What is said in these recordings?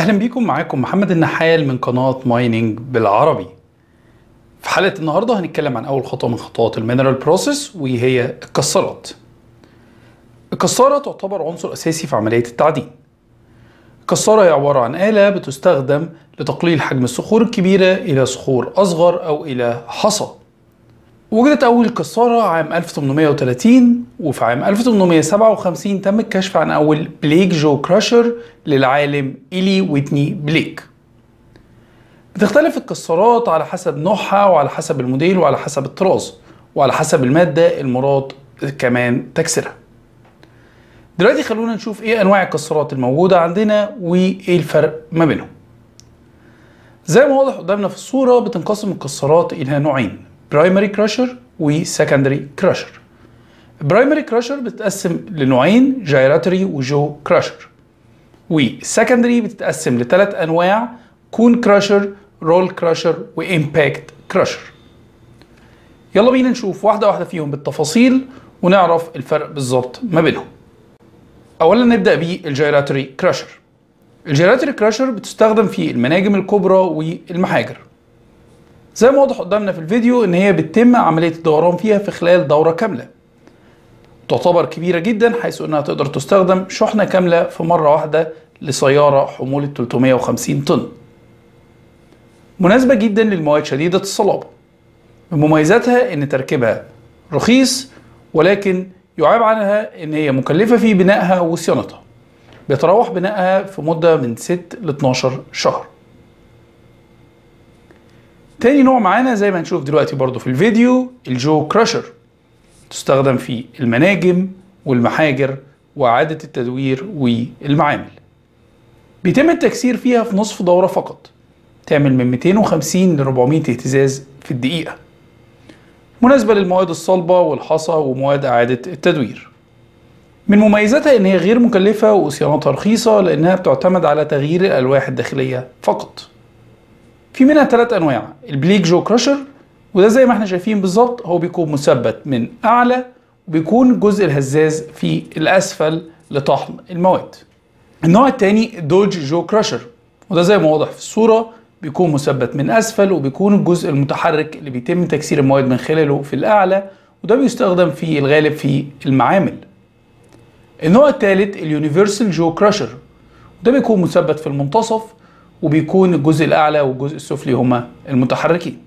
اهلا بيكم معاكم محمد النحال من قناه مايننج بالعربي في حلقه النهارده هنتكلم عن اول خطوه من خطوات المينرال بروسيس وهي الكسارات الكساره تعتبر عنصر اساسي في عمليه التعدين الكساره هي عباره عن اله بتستخدم لتقليل حجم الصخور الكبيره الى صخور اصغر او الى حصى وجدت أول كسارة عام 1830 وفي عام 1857 تم الكشف عن أول بليك جو كراشر للعالم إيلي ويتني بليك بتختلف الكسارات على حسب نوعها وعلى حسب الموديل وعلى حسب الطراز وعلى حسب المادة المراد كمان تكسيرها دلوقتي خلونا نشوف ايه انواع الكسارات الموجودة عندنا وايه الفرق ما بينهم زي ما واضح قدامنا في الصورة بتنقسم الكسارات إلى نوعين برايمري كراشر وسكندري كراشر البرايمري كراشر بتتقسم لنوعين جايراتري وجو كراشر والسكندري بتتقسم لثلاث انواع كون كراشر رول كراشر وامباكت كراشر يلا بينا نشوف واحده واحده فيهم بالتفاصيل ونعرف الفرق بالظبط ما بينهم اولا نبدا بالجايراتري كراشر الجيراتري كراشر بتستخدم في المناجم الكبرى والمحاجر زي ما واضح قدامنا في الفيديو ان هي بتتم عملية الدوران فيها في خلال دورة كاملة تعتبر كبيرة جدا حيث انها تقدر تستخدم شحنة كاملة في مرة واحدة لسيارة حمولة 350 طن مناسبة جدا للمواد شديدة الصلابة من مميزاتها ان تركيبها رخيص ولكن يعاب عنها ان هي مكلفة في بنائها وصيانتها بيتراوح بنائها في مدة من 6 ل 12 شهر تاني نوع معانا زي ما هنشوف دلوقتي برضو في الفيديو الجو كراشر تستخدم في المناجم والمحاجر وإعادة التدوير والمعامل بيتم التكسير فيها في نصف دورة فقط تعمل من 250 ل 400 اهتزاز في الدقيقة مناسبة للمواد الصلبة والحصى ومواد إعادة التدوير من مميزاتها إن هي غير مكلفة وصيانتها رخيصة لأنها بتعتمد على تغيير الألواح الداخلية فقط في منها ثلاث انواع البليك جو كراشر وده زي ما احنا شايفين بالظبط هو بيكون مثبت من اعلى وبيكون الجزء الهزاز في الاسفل لطحن المواد النوع الثاني دوج جو كراشر وده زي ما واضح في الصوره بيكون مثبت من اسفل وبيكون الجزء المتحرك اللي بيتم تكسير المواد من خلاله في الاعلى وده بيستخدم في الغالب في المعامل النوع الثالث اليونيفرسال جو كراشر وده بيكون مثبت في المنتصف وبيكون الجزء الأعلى والجزء السفلي هما المتحركين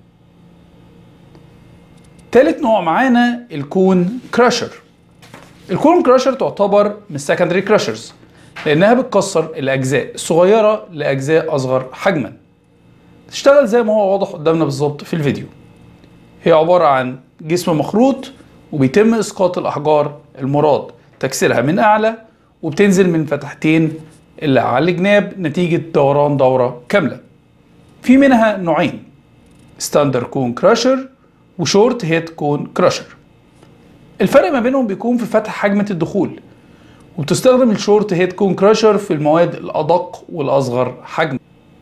تالت نوع معانا الكون كراشر الكون كراشر تعتبر من السكندري كراشرز لأنها بتكسر الأجزاء الصغيرة لأجزاء أصغر حجما تشتغل زي ما هو واضح قدامنا بالظبط في الفيديو هي عبارة عن جسم مخروط وبيتم إسقاط الأحجار المراد تكسيرها من أعلى وبتنزل من فتحتين اللي على الجناب نتيجة دوران دورة كاملة في منها نوعين ستاندر كون كراشر وشورت هيد كون كراشر الفرق ما بينهم بيكون في فتح حجمة الدخول وبتستخدم الشورت هيد كون كراشر في المواد الأدق والأصغر حجما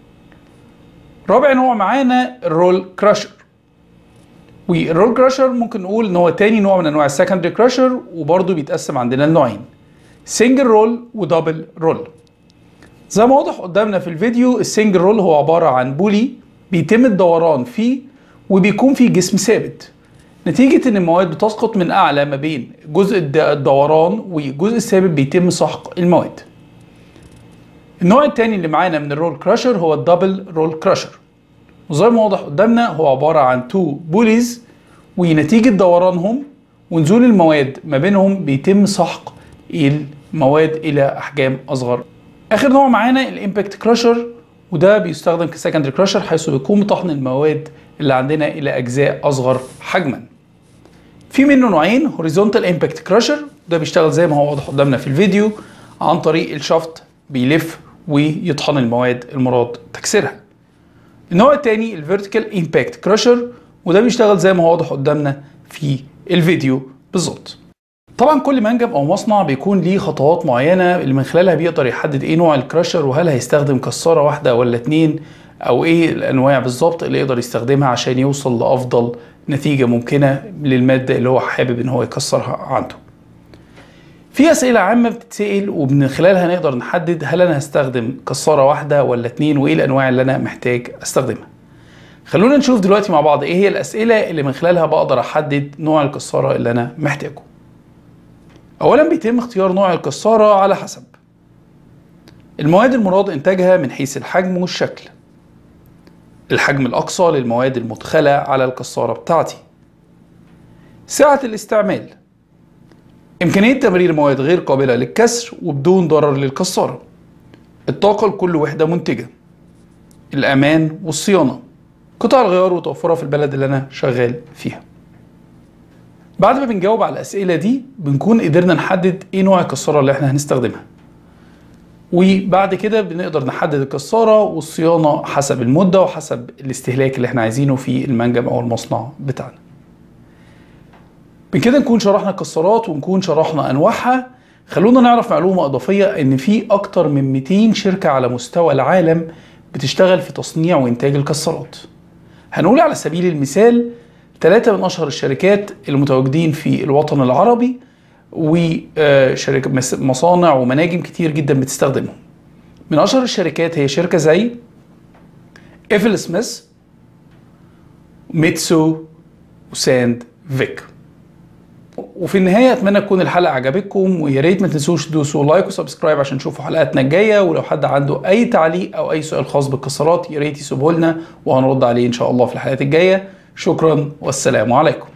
رابع نوع معانا الرول كراشر والرول كراشر ممكن نقول ان هو تاني نوع من انواع السكندري كراشر وبرضه بيتقسم عندنا لنوعين سنجل رول ودبل رول زي ما واضح قدامنا في الفيديو السنجل رول هو عبارة عن بولي بيتم الدوران فيه وبيكون فيه جسم ثابت نتيجة ان المواد بتسقط من اعلى ما بين جزء الدوران والجزء الثابت بيتم سحق المواد النوع التاني اللي معانا من الرول كراشر هو الدبل رول كراشر وزي ما واضح قدامنا هو عبارة عن تو بوليز ونتيجة دورانهم ونزول المواد ما بينهم بيتم سحق المواد الى احجام اصغر اخر نوع معانا الامباكت كراشر وده بيستخدم كسكندري كراشر حيث بيكون بطحن المواد اللي عندنا الى اجزاء اصغر حجما في منه نوعين هوريزونتال امباكت كراشر ده بيشتغل زي ما هو واضح قدامنا في الفيديو عن طريق الشافت بيلف ويطحن المواد المراد تكسيرها النوع الثاني الفيرتيكال امباكت كراشر وده بيشتغل زي ما هو واضح قدامنا في الفيديو بالظبط طبعا كل منجم او مصنع بيكون ليه خطوات معينه اللي من خلالها بيقدر يحدد ايه نوع الكراشر وهل هيستخدم كساره واحده ولا اتنين او ايه الانواع بالظبط اللي يقدر يستخدمها عشان يوصل لافضل نتيجه ممكنه للماده اللي هو حابب ان هو يكسرها عنده في اسئله عامه بتتسال ومن خلالها نقدر نحدد هل انا هستخدم كساره واحده ولا اتنين وايه الانواع اللي انا محتاج استخدمها خلونا نشوف دلوقتي مع بعض ايه هي الاسئله اللي من خلالها بقدر احدد نوع الكساره اللي انا محتاجه اولا بيتم اختيار نوع الكساره على حسب المواد المراد انتاجها من حيث الحجم والشكل الحجم الاقصى للمواد المدخله على الكساره بتاعتي سعه الاستعمال إمكانية تمرير مواد غير قابلة للكسر وبدون ضرر للكسارة الطاقة لكل وحدة منتجة الأمان والصيانة قطع الغيار وتوفرها في البلد اللي أنا شغال فيها بعد ما بنجاوب على الأسئلة دي بنكون قدرنا نحدد إيه نوع الكسارة اللي إحنا هنستخدمها وبعد كده بنقدر نحدد الكسارة والصيانة حسب المدة وحسب الاستهلاك اللي إحنا عايزينه في المنجم أو المصنع بتاعنا بكده نكون شرحنا الكسارات ونكون شرحنا انواعها خلونا نعرف معلومه اضافيه ان في اكتر من 200 شركه على مستوى العالم بتشتغل في تصنيع وانتاج الكسارات هنقول على سبيل المثال ثلاثة من أشهر الشركات المتواجدين في الوطن العربي وشركة مصانع ومناجم كتير جدا بتستخدمهم من أشهر الشركات هي شركة زي إيفل سميث ميتسو وساند فيك وفي النهايه اتمنى تكون الحلقه عجبتكم ويا ريت ما تنسوش تدوسوا لايك وسبسكرايب عشان تشوفوا حلقاتنا الجايه ولو حد عنده اي تعليق او اي سؤال خاص بالكسرات يا ريت يسيبه لنا وهنرد عليه ان شاء الله في الحلقات الجايه شكرا والسلام عليكم